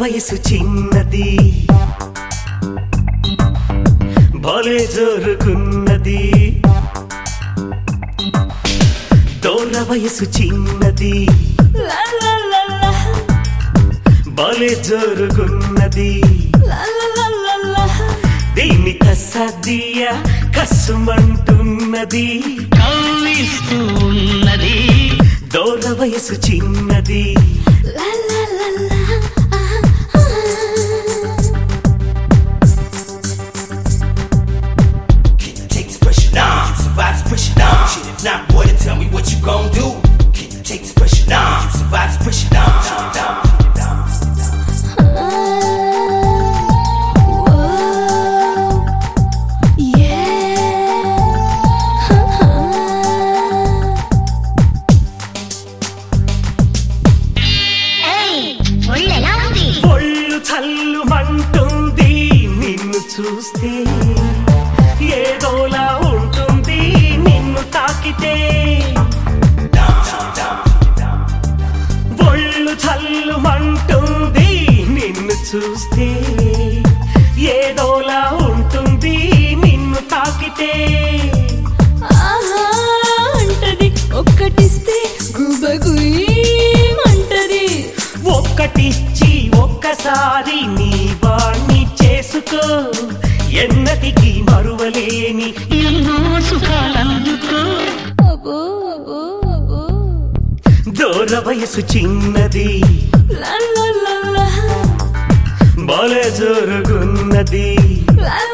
వయసు చిన్నది భలే జోరుకున్నది దూర వయసు చిన్నది లా లా లా లా భలే జోరుకున్నది లా లా లా లా లా దీని కసదియ కసుమంటున్నది కవ్విస్తూ ఉన్నది దూర వయసు చిన్నది లా లా లా లా ఆ, ఆ. Can you take this pressure down? You survive this pressure down. Shit, if not, boy, then tell me what you gon' do. Can you take this pressure down? You survive this pressure down. Shit, down, down, down. ఒళ్ళెలా ఉంది ఒళ్ళు చల్లుమంటుంది నిన్ను చూస్తే ఏదోలా ఉంటుంది నిన్ను తాకితే ఒళ్ళు చల్లుమంటుంది నిన్ను చూస్తే ఏదోలా ఉంటుంది నిన్ను తాకితే అంటది ఒక్కటిస్తే గుబగుయ్యమంటది ఒక్కటిచ్చి ఒక్కసారి నీ వాణ్ణి చేసుకో ఎన్నటికి మరువలేని ఎన్నో సుఖాలందుకో అబ్బో అబ్బో అబ్బో దూర వయసు చిన్నది లా లా లా లా బల జరుగున్నది లా